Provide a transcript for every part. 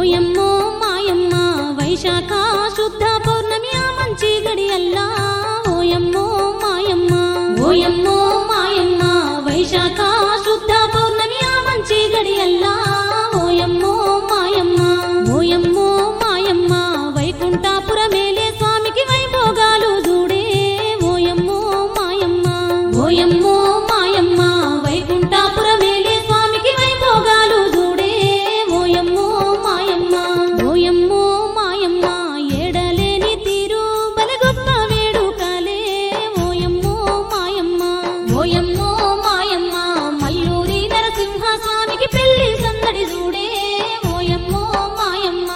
ఓయమ్మో మాయమ్మ వైశాఖ శుద్ధ పౌర్ణమి ఆ మంచి గడియల్లా ఓయమ్మో మాయమ్మ ఓయమ్మో మాయమ్మ వైశాఖ శుద్ధ పౌర్ణమి ఆ మంచి గడియల్లా ఓయమ్మో మాయమ్మ ఓయమ్మో మాయమ్మ వైకుంఠాపురమేలే స్వామికి వైభోగాలు చూడే ఓయమ్మో మాయమ్మ ఓయమ్మో మాయమ్మ వైకుంఠాపురమేలే స్వామికి వైభోగాలు చూడే ఓయమ్మో మాయమ్మ ఓయమ్మో మాయమ్మ ఏడలేని తీరు బలి గొప్ప వేడుకలే ఓయమ్మో మాయమ్మ ఓయమ్మో మాయమ్మ మల్లూరి నరసింహ స్వామికి పెళ్లి సందడి చూడే ఓయమ్మో మాయమ్మ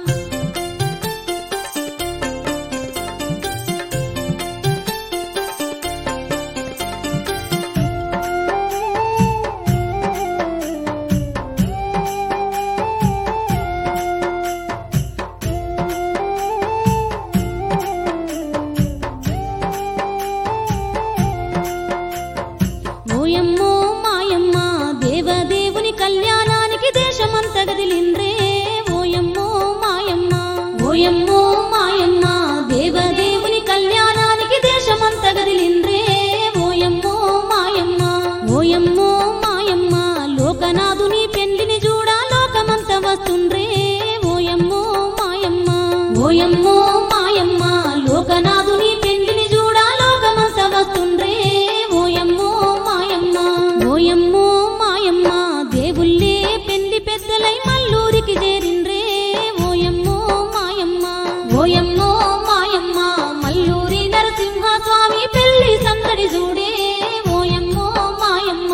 ఓయమ్మో మాయమ్మ దేవదేవుని కళ్యాణానికి దేశమంత గదిలిండ్రే ఓయమ్మో మాయమ్మ ఓయమ్మో మాయమ్మ దేవదేవుని కళ్యాణానికి దేశమంత గదిలిండ్రే ఓయమ్మో మాయమ్మ ఓయమ్మో మాయమ్మ లోకనాథుని పెండ్లిని చూడా లోకమంత వస్తుండ్రే ఓయమ్మో మాయమ్మ ఓయమ్మో మాయమ్మ లోకనాథుని పెండ్లిని చూడా లోకమంత వస్తుండ్రే ఓయమ్మో మాయమ్మ ఓయమ్మో మాయమ్మ దేవుళ్ళే పెళ్లి పెద్దలై మల్లూరికి చేరిండ్రే ఓయమ్మో మాయమ్మ ఓయమ్మో మాయమ్మ మల్లూరి నరసింహ స్వామి పెళ్లి సందడి చూడే ఓయమ్మో మాయమ్మ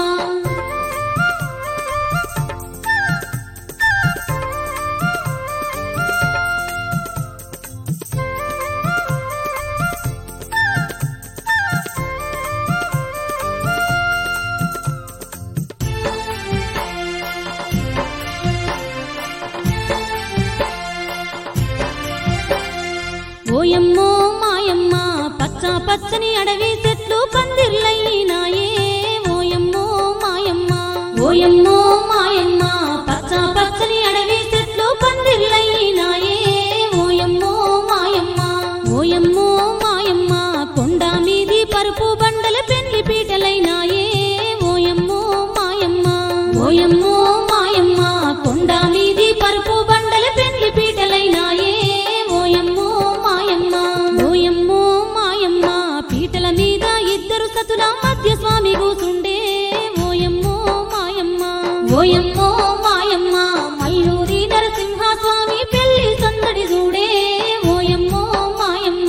ఓయమ్మో మాయమ్మ పచ్చ పచ్చని అడవి చెట్లు పందిర్లైనాయే ఓయమ్మో మాయమ్మ ఓయమ్మో మాయమ్మ పచ్చ పచ్చని అడవి చెట్లు పందిర్లైనాయే ఓయమ్మో మాయమ్మ ఓయమ్మో మాయమ్మ కొండ మీది పరుపు బండల పెళ్లి పీటలైనాయే ఓయమ్మో మాయమ్మ ఓయమ్మో మాయమ్మ కొండ మీది పరుపు బండల పెళ్లి పీటలైనాయే ఓయమ్మో మాయమ్మ ఓయమ్మో మాయమ్మ పీటల మీద ఇద్దరు సతుల మధ్య స్వామి కూసుండే ఓయమ్మో మాయమ్మ ఓయమ్మో మాయమ్మ మల్లూరి నరసింహ స్వామి పెళ్లి సందడి చూడే ఓయమ్మో మాయమ్మ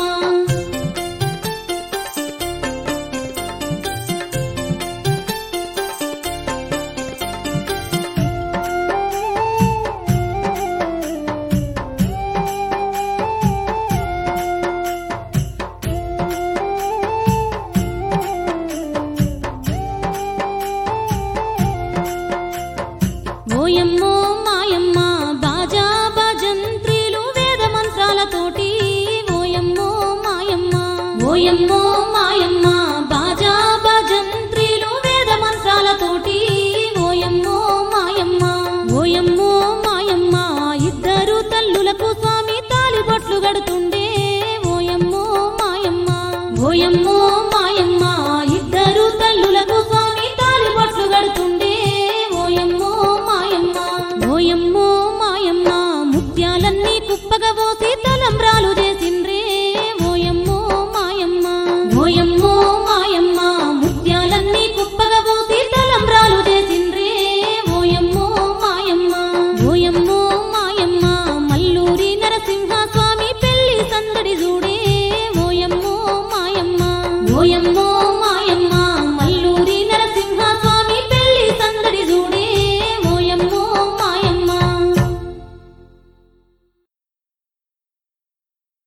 ఓయమ్మో మాయమ్మ బాజా భజంత్రీలు వేద మంత్రాలతోటి ఓయమ్మో మాయమ్మ ఓయమ్మో మాయమ్మ బాజా భజంత్రీలు వేద మంత్రాలతోటి ఓయమ్మో మాయమ్మ ఓయమ్మో మాయమ్మ ఇద్దరు తల్లులకు స్వామి తాలిబొట్లు గడుతుండే ఓయమ్మో మాయమ్మ ఓయమ్మో మాయమ్మ ఇద్దరు తల్లులకు స్వామి తాలిబొట్లు గడుతుండే ఓయమ్మో మాయమ్మ ఓయమ్మో మాయమ్మ ముత్యాలన్నీ కుప్పగా పోసి తలంబ్రాలు చేసిండ్రే ఓయమ్మో మాయమ్మ ఓయమ్మో మాయమ్మ ముత్యాలన్నీ కుప్పగా పోసి తలంబ్రాలు చేసిండ్రే ఓయమ్మో మాయమ్మ ఓయమ్మో మాయమ్మ మల్లూరి నరసింహ స్వామి పెళ్లి సందడి చూడే ఓయమ్మో మాయమ్మ ఓయమ్మో